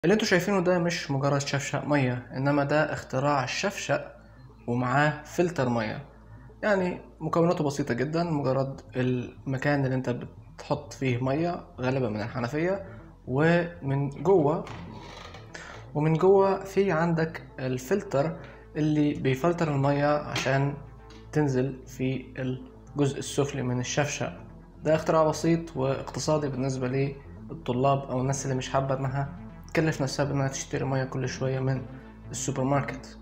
اللي انتوا شايفينه ده مش مجرد شفشق مية انما ده اختراع الشفشق ومعاه فلتر مية يعني مكوناته بسيطة جدا مجرد المكان اللي انت بتحط فيه مية غالبا من الحنفية ومن جوه ومن جوه في عندك الفلتر اللي بيفلتر المية عشان تنزل في الجزء السفلي من الشفشق ده اختراع بسيط واقتصادي بالنسبة للطلاب او الناس اللي مش حابة انها تكلف نفسها بانها تشتري مية كل شوية من السوبر ماركت